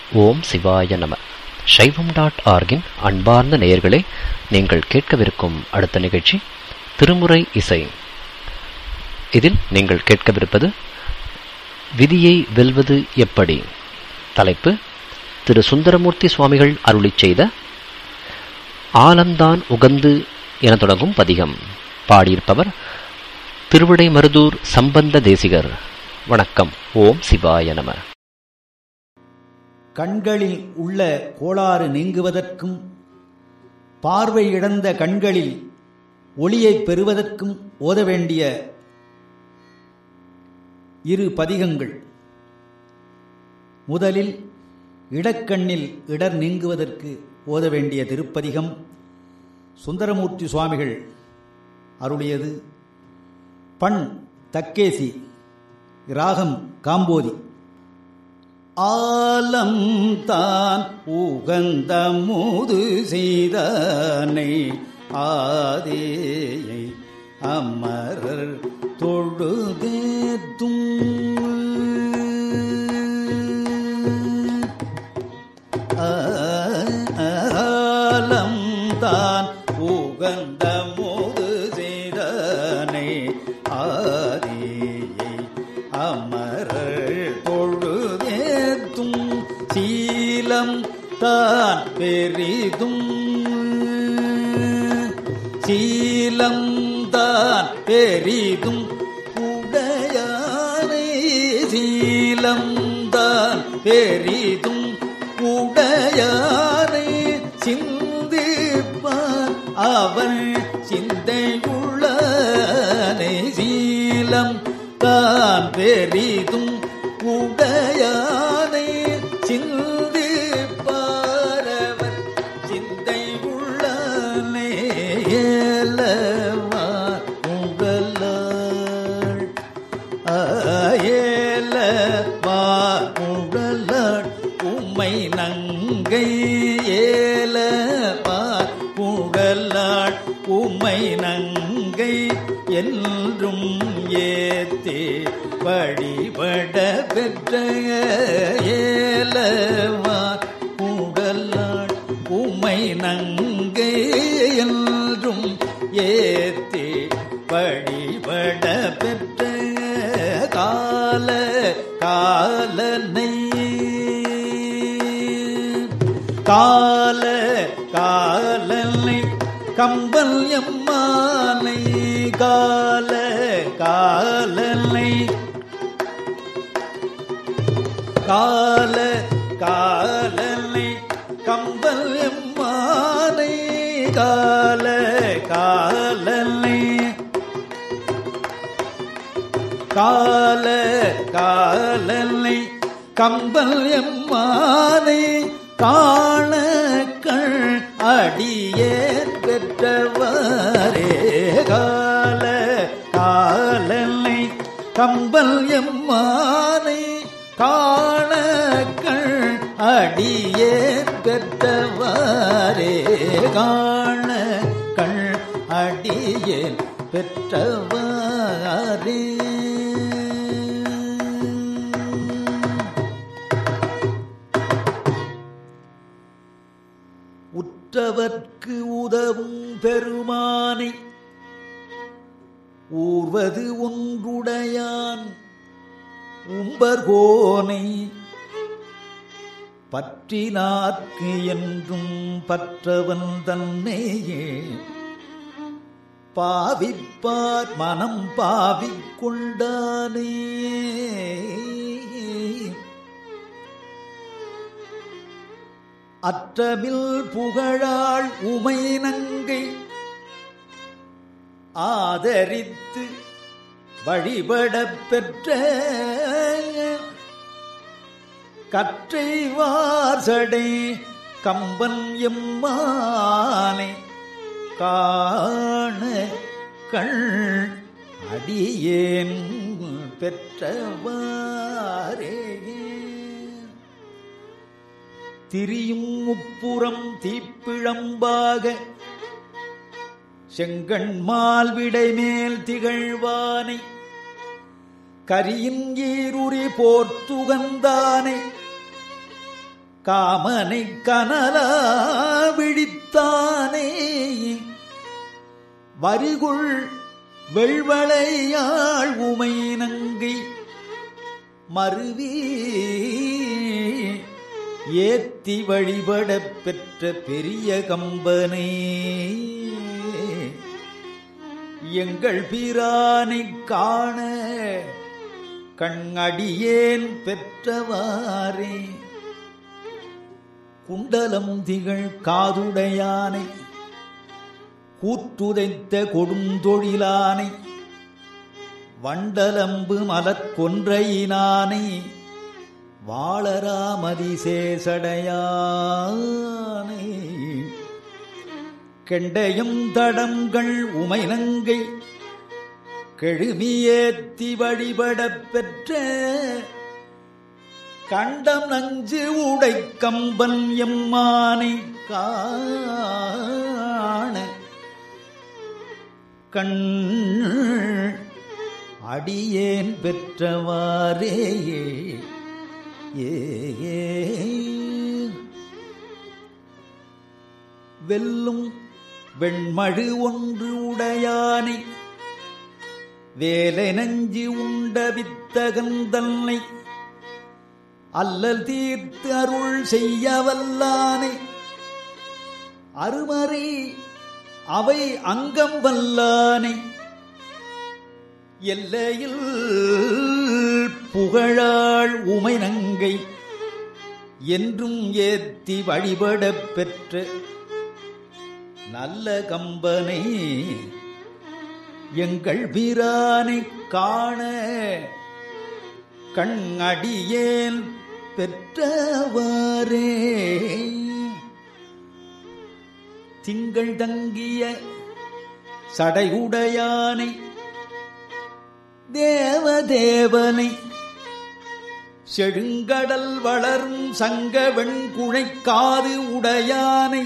ஓம் சிவாய நம சைவம் டாட் ஆர்கின் அன்பார்ந்த நேயர்களே நீங்கள் கேட்கவிருக்கும் அடுத்த நிகழ்ச்சி திருமுறை இசை இதில் நீங்கள் கேட்கவிருப்பது விதியை வெல்வது எப்படி தலைப்பு திரு சுந்தரமூர்த்தி சுவாமிகள் அருளிச் செய்த ஆலந்தான் உகந்து என தொடங்கும் பதிகம் பாடியிருப்பவர் திருவிடை மருதூர் சம்பந்த தேசிகர் வணக்கம் ஓம் சிவாய நம கண்களில் உள்ள கோளாறு நீங்குவதற்கும் பார்வை இழந்த கண்களில் ஒளியைப் பெறுவதற்கும் ஓத வேண்டிய இரு பதிகங்கள் முதலில் இடக்கண்ணில் இடர் நீங்குவதற்கு ஓத வேண்டிய திருப்பதிகம் சுந்தரமூர்த்தி சுவாமிகள் அருளியது பண் தக்கேசி ராகம் காம்போதி ஆலம் தான் உகந்த முது செய்தனை ஆதேயை அமரர் தொழுதேத்தும் ஆலம் தான் உகந்த முது செய்தனை ஆதேயை அமரர் தொழுதேத்தும் சீலம் தான் பெரிதும் சீலம் தான் பெரிதும் உடையானை சீலம் தான் பெரிதும் உடையானை சிந்திப்பார் அவன் சிந்தையுள்ளனை சீலம் தான் பெரிதும் உடையானை சிந்திப்பாரவர் சிந்தை உள்ளனே ஏலவா உடலாள் ஏலவா உடலாள் உம்மை நங்கை ஏலவா உடலாள் உம்மை நங்கை என்றும் ஏத்தே வழிபட பெற்ற ஏலவா உடலாள் உமை நங்கை என்றும் ஏத்தே வழிபட பெற்ற கால காலனை கால காலனை கம்பல் எம்மானை கால காலனை கால காலனை கம்பல் எம்மானை கால காலனை கால காலனை கம்பல் எம்மானை காண கள் அடியேன் பெற்றவரே கால காலனை கம்பல் எம்மானை காணக்கள் அடியேன் பெற்றவாரே காண கள் அடியேன் பெற்றவாரே உற்றவர்க்கு உதவும் பெருமானை ஊர்வது ஒன்றுடையான் உம்பர்கோனை பற்றினார்க்கு என்றும் பற்றவன் தன்னையே பாவிப்பார் மனம் பாவிக்கொண்டானே அற்றமில் புகழாள் உமை நங்கை ஆதரித்து வழிபடப் பெற்ற கற்றை வாசடை கம்பன் எம்மானை காண கண் அடியேன் பெற்றவாரே திரியும் முப்புறம் தீப்பிழம்பாக செங்கண்மால் விடை மேல் திகழ்வானை கரியின் ஈருரி போர்த்துகந்தானை காமனை கனலா விழித்தானே வரிகுள் வெள்வளையாள் உமை நங்கை மருவி ஏத்தி வழிபடப் பெற்ற பெரிய கம்பனே எங்கள் பிரானைக் காண கண்ணடியேன் பெற்றவாறே குண்டலம் திகழ் காதுடையானை கூற்றுதைத்த கொடுந்தொழிலானை வண்டலம்பு மலர்கொன்றையினானை வாளராமதி சேசடையானை கெண்டையும் தடங்கள் உமைநங்கை கெழுமியேத்தி வழிபடப் பெற்ற கண்டம் நஞ்சு உடை கம்பன் எம்மானை காண கண் அடியேன் பெற்றவாறே ஏ வெல்லும் வெண்மழு ஒன்று உடையானை வேலை நஞ்சி உண்ட வித்தகந்தன்னை அல்லல் தீர்த்து அருள் செய்ய வல்லானை அருமறை அவை அங்கம் வல்லானை எல்லையில் புகழாள் உமை நங்கை என்றும் ஏத்தி வழிபடப் பெற்ற நல்ல கம்பனை எங்கள் வீரானை காண கண் அடியேன் பெற்றவாறே திங்கள் தங்கிய சடையுடையானை தேவதேவனை செழுங்கடல் வளரும் சங்க வெண்குழைக்காது உடையானை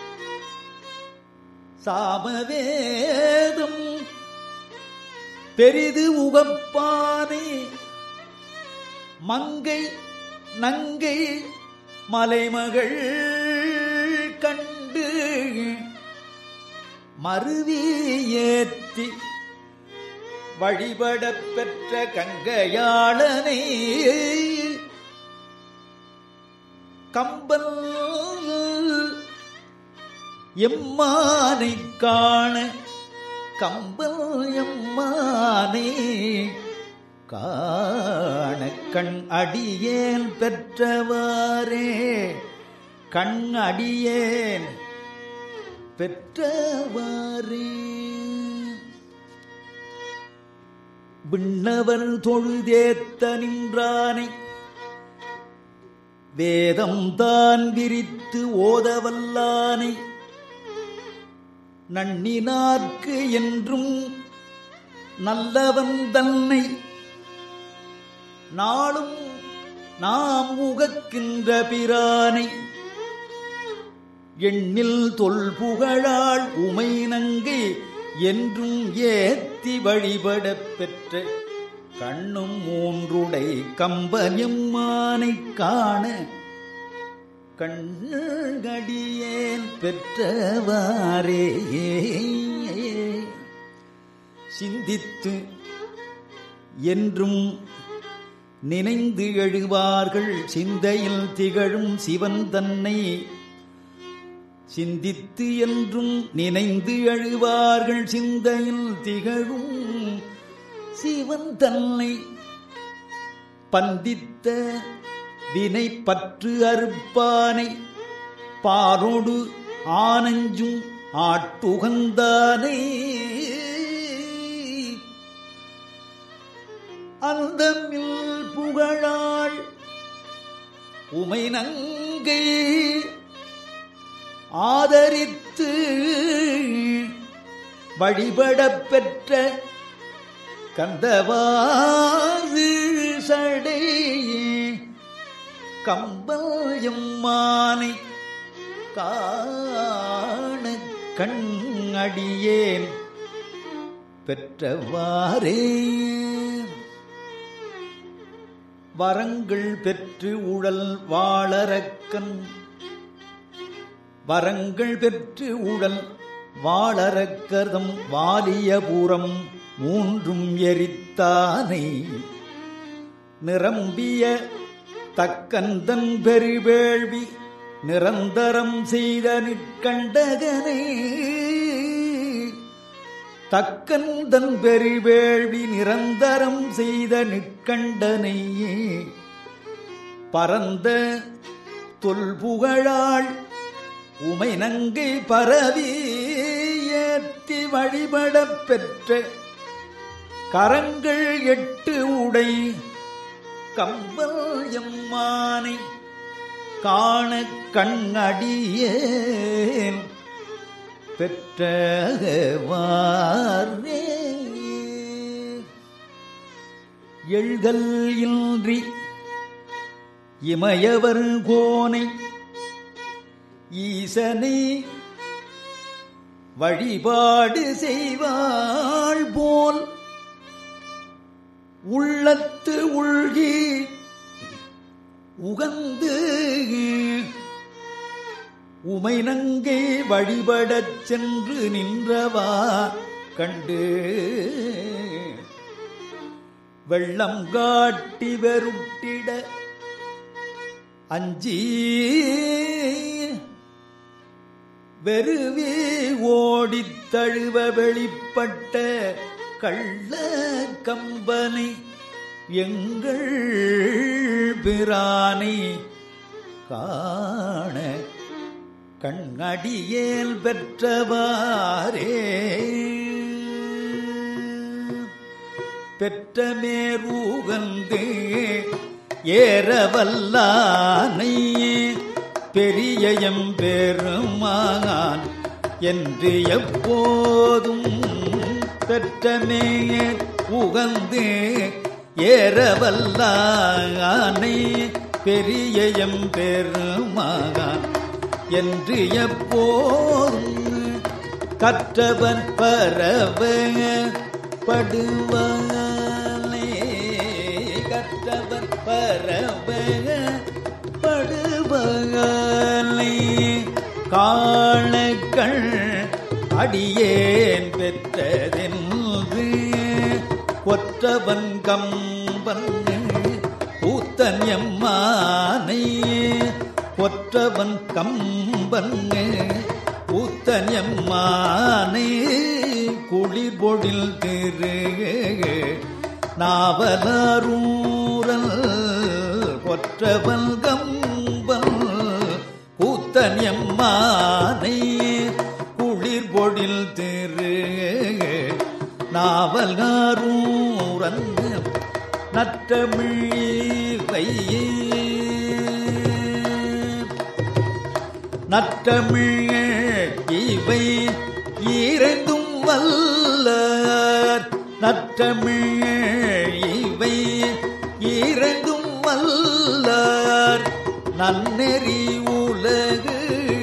சாமவேதம் பெரிது உகப்பானே மங்கை நங்கை மலைமகள் கண்டு மருவி ஏத்தி வழிபடப் பெற்ற கங்கையாளனை கம்பல் எம்மானை காண கம்பல் எம்மானே காண கண் அடியேன் பெற்றவாறே கண் அடியேன் பெற்றவாறே விண்ணவர் தொழுதேத்த நின்றானை வேதம் தான் விரித்து ஓதவல்லானை நன்னினார்க்கு என்றும் நல்லவன் தன்னை நாளும் நாம் உகக்கின்ற பிரானை எண்ணில் தொல்புகழாள் உமை நங்கை என்றும் ஏத்தி வழிபடப் பெற்ற கண்ணும் மூன்றுடை கம்பனியம்மானைக் காண கண்கடியேன் பெற்றவாறே சிந்தித்து என்றும் நினைந்து எழுவார்கள் சிந்தையில் திகழும் சிவன் தன்னை சிந்தித்து என்றும் நினைந்து அழுவார்கள் சிந்தையில் திகழும் சிவன் தன்னை பந்தித்த வினை பற்று அறுப்பானை பாரோடு ஆனஞ்சும் ஆட்டுகந்தானே அந்தமில் புகழாள் உமை நங்கை ஆதரித்து வழிபடப் பெற்ற கந்தவாது சடை கம்பயம்மானை காண கண்ணடியேன் பெற்றவாறே வரங்கள் பெற்று உழல் வாழறக்கன் வரங்கள் பெற்று உழல் வாழறக்கர்தம் வாலியபுரம் மூன்றும் எரித்தானை நிரம்பிய தக்கந்தன் பெருவேள்வி நிரந்தரம் செய்த நிற்கண்டகனே தக்கந்தன் பெருவேள்வி நிரந்தரம் செய்த நிற்கண்டனையே பரந்த தொல்புகழாள் உமை நங்கை பரவி ஏற்றி வழிபடப் பெற்ற கரங்கள் எட்டு உடை கம்பல் எம்மானை காண கண்ணடியேன் பெற்றவாரே எழுதல் இன்றி இமயவர் கோனை ஈசனை வழிபாடு செய்வாள் போல் உள்ளத்து உள்கி உகந்து உமை நங்கை வழிபடச் சென்று நின்றவா கண்டு வெள்ளம் காட்டி வெருட்டிட அஞ்சி வெறுவி ஓடித் தழுவ வெளிப்பட்ட கள்ள கம்பனை எங்கள் பிரானை காண கண்ணடியேல் பெற்றவாரே பெற்ற மேரூகந்து ஏறவல்லானை பெரியயம் பெருமான் என்று எப்போதும் பெற்றமே உகந்து ஏறவல்லானை பெரியயம் பெருமான் என்று எப்போதும் கற்றவன் பரவ படுவானே கற்றவன் பரவ படுவானே காணக்கள் அடியேன் பெற்றதென்று கொற்றவன் கம்பன் கூத்தன் எம்மானை கொற்றவன் கம்பன் கூத்தன் எம்மானை குளிர் பொழில் திரு நாவலரூரல் கொற்றவன் கம்பன் கூத்தன் எம்மானை குளிர் பொழில் திரு நாவலரூரன் நற்றமிழ் நற்றமிழ் இவை ஈரைந்தும் வல்லார் நற்றமிழ் இவை ஈரைந்தும் வல்லார் நன்னெறி உலகு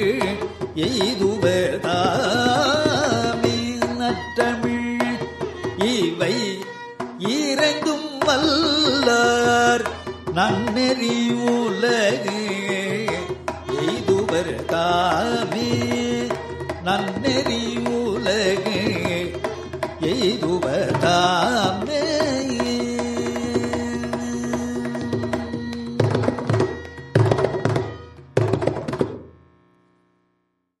எய்துவதாமே நற்றமிழ் இவை ஈரைந்தும் வல்லார் நன்னெறி உலகு எய்துவர் தாமே நன்னெறி